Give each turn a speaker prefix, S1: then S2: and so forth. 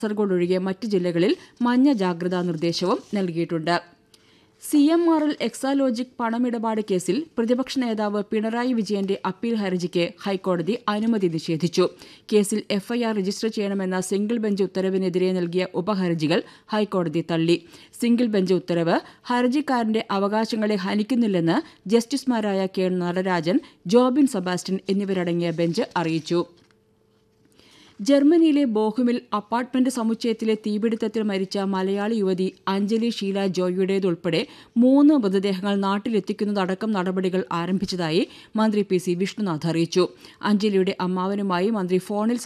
S1: കാസർഗോഡ് ഒഴികെ മറ്റ് ജില്ലകളിൽ മഞ്ഞ ജാഗ്രതാ നിർദ്ദേശവും നൽകിയിട്ടുണ്ട് C M R L Exalogic പണമിടപാട് കേസിൽ പ്രതിപക്ഷ നേതാവ് പിണറായി വിജയന്റെ അപ്പീൽ ഹർജിക്ക് ഹൈക്കോടതി അനുമതി നിഷേധിച്ചു കേസിൽ എഫ്ഐആർ രജിസ്റ്റർ ചെയ്യണമെന്ന സിംഗിൾ ബെഞ്ച് ഉത്തരവിനെതിരെ നൽകിയ ഉപഹർജികൾ ഹൈക്കോടതി തള്ളി സിംഗിൾ ബെഞ്ച് ഉത്തരവ് ഹർജിക്കാരന്റെ അവകാശങ്ങളെ ഹനിക്കുന്നില്ലെന്ന് ജസ്റ്റിസുമാരായ കെ നടരാജൻ ജോബിൻ സെബാസ്റ്റ്യൻ എന്നിവരടങ്ങിയ ബെഞ്ച് അറിയിച്ചു ജർമ്മനിയിലെ ബോഹുമിൽ അപ്പാർട്ട്മെന്റ് സമുച്ചയത്തിലെ തീപിടുത്തത്തിൽ മരിച്ച മലയാളി യുവതി അഞ്ജലി ഷീല ജോയിയുടേതുൾപ്പെടെ മൂന്ന് മൃതദേഹങ്ങൾ നാട്ടിലെത്തിക്കുന്നതടക്കം നടപടികൾ ആരംഭിച്ചതായി മന്ത്രി പി സി വിഷ്ണുനാഥ് അറിയിച്ചു അഞ്ജലിയുടെ അമ്മാവനുമായി മന്ത്രി ഫോണിൽ